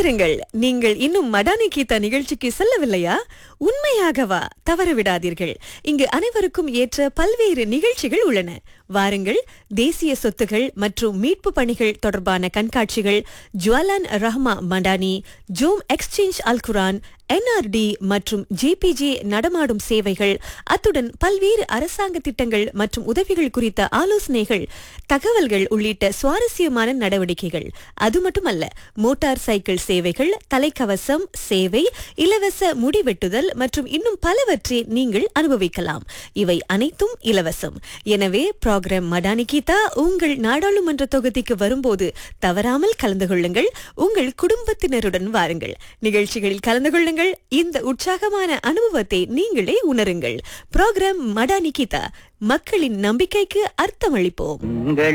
காத்திருங்கள் நீங்கள் இன்னும் மடானி கீதா நிகழ்ச்சிக்கு செல்லவில்லையா உண்மையாகவா தவற விடாதீர்கள் இங்கு அனைவருக்கும் ஏற்ற பல்வேறு நிகழ்ச்சிகள் உள்ளன வாருங்கள் தேசிய சொத்துகள் மற்றும் மீட்பு பணிகள் தொடர்பான கண்காட்சிகள் ஜுவலான் ரஹ்மா மடானி ஜூம் எக்ஸ்சேஞ்ச் அல் குரான் என்ஆர்டி மற்றும் ஜேபிஜே நடமாடும் சேவைகள் அத்துடன் பல்வேறு அரசாங்க திட்டங்கள் மற்றும் உதவிகள் குறித்த ஆலோசனைகள் தகவல்கள் உள்ளிட்ட சுவாரஸ்யமான நடவடிக்கைகள் அது மட்டுமல்ல மோட்டார் சைக்கிள் சேவைகள் தலைக்கவசம் சேவை இலவச முடிவெட்டுதல் மற்றும் இன்னும் பலவற்றை நீங்கள் அனுபவிக்கலாம் இவை அனைத்தும் இலவசம் எனவே ப்ரோக்ராம் மடானி கீதா உங்கள் நாடாளுமன்ற தொகுதிக்கு வரும்போது தவறாமல் கலந்து கொள்ளுங்கள் உங்கள் குடும்பத்தினருடன் வாருங்கள் நிகழ்ச்சிகளில் கலந்து கொள்ளுங்கள் இந்த உற்சாகமான அனுபவத்தை நீங்களே உணருங்கள் ப்ரோக்ராம் மடானி கீதா மக்களின் நம்பிக்கைக்கு அர்த்தமளிப்போம் உங்கள்